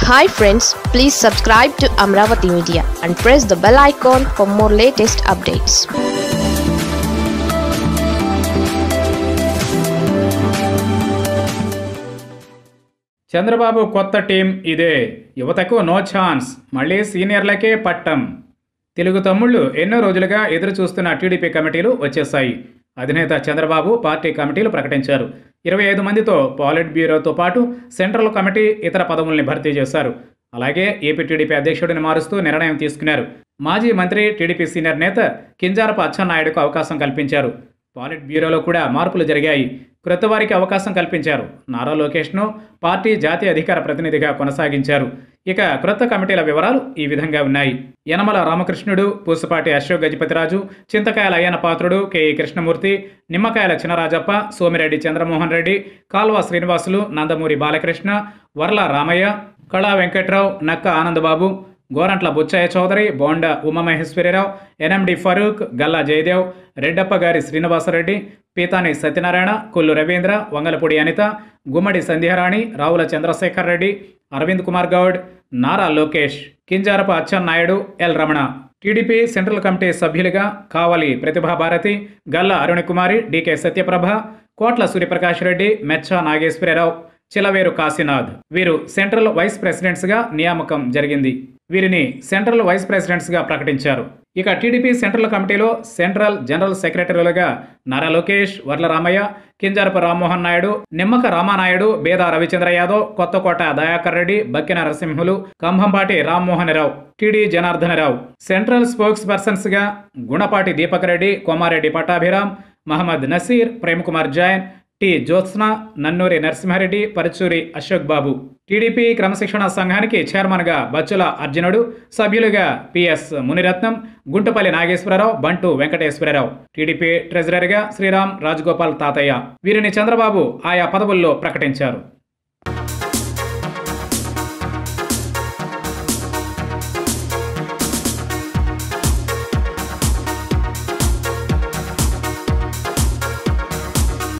hi friends please subscribe to Amaravati media and press the bell icon for more latest updates Chandrababu కొత్త team ఇదే యువతకు no chance మళ్ళీ సీనియర్లకే పట్టం తెలుగు తమ్ముళ్ళు ఎన్నో రోజులుగా ఎదురు చూస్తున్న టీడీపీ కమిటీలు వచ్చేశాయి అధినేత చంద్రబాబు పార్టీ కమిటీలు ప్రకటించారు ఇరవై ఐదు మందితో పాలిట్ బ్యూరోతో పాటు సెంట్రల్ కమిటీ ఇతర పదవుల్ని భర్తీ చేశారు అలాగే ఏపీ టీడీపీ అధ్యక్షుడిని మారుస్తూ నిర్ణయం తీసుకున్నారు మాజీ మంత్రి టీడీపీ సీనియర్ నేత కింజారపు అచ్చెన్నాయుడుకు అవకాశం కల్పించారు పాలిట్ బ్యూరోలో కూడా మార్పులు జరిగాయి క్రొత్త వారికి అవకాశం కల్పించారు నారా లోకేష్ను పార్టీ జాతీయ అధికార ప్రతినిధిగా కొనసాగించారు ఇక క్రొత్త కమిటీల వివరాలు ఈ విధంగా ఉన్నాయి యనమల రామకృష్ణుడు పూసపాటి అశోక్ గజపతిరాజు చింతకాయల అయ్యన పాత్రుడు కెఈ కృష్ణమూర్తి నిమ్మకాయల చినరాజప్ప సోమిరెడ్డి చంద్రమోహన్ రెడ్డి కాల్వ Srinivasulu Nandamuri Balakrishna Varla Ramayya Kala Venkatrao Nakka Anandababu Gorantla Butchaiah Chowdary Bonda Umamaheswararao NMD Farooq Galla Jayadev Reddappa Gari Srinivasareddy Peethani Satyanarayana Kollu Ravindra Vangalapudi Anitha Gummadi Sandhyarani Ravula Chandrasekhar Reddy Aravind Kumar Goud Nara Lokesh Kinjarapu Atchannaidu L Ramana TDP central committee సభ్యులుగా కావలి ప్రతిభాభారతి గల్లా అరుణకుమారి డికే సత్యప్రభ కోట్ల సూర్యప్రకాష్ రెడ్డి మెచ్చ నాగేశ్వరరావు చిలవేరు కాశీనాథ్ వీరు సెంట్రల్ వైస్ ప్రెసిడెంట్స్గా నియామకం జరిగింది వీరిని సెంట్రల్ వైస్ ప్రెసిడెంట్స్గా ప్రకటించారు ఇక టీడీపీ సెంట్రల్ కమిటీలో సెంట్రల్ జనరల్ సెక్రటరీలుగా Nara Lokesh Varla Ramaiah Kinjarapu Rammohan Naidu Nimmaka Ramanaidu Beda Ravichandra Yadav Kothakota Dayakar Reddy Bakkina Narasimhulu Kambhampati Rammohan Rao TD Janardhanarao central spokespersons గా గుణపాటి దీపక్ రెడ్డి కోమారెడ్డి పట్టాభిరామ్ మహమ్మద్ నసీర్ ప్రేమ్ కుమార్ జైన్ టి జ్యోత్స్న నన్నూరి నరసింహారెడ్డి పరచూరి అశోక్ బాబు టీడీపీ క్రమశిక్షణ సంఘానికి చైర్మన్గా బచ్చుల అర్జునుడు సభ్యులుగా పిఎస్ మునిరత్నం గుంటుపల్లి నాగేశ్వరరావు బంటు వెంకటేశ్వరరావు టీడీపీ ట్రెజరర్గా శ్రీరామ్ రాజగోపాల్ తాతయ్య వీరిని చంద్రబాబు ఆయా పదవుల్లో ప్రకటించారు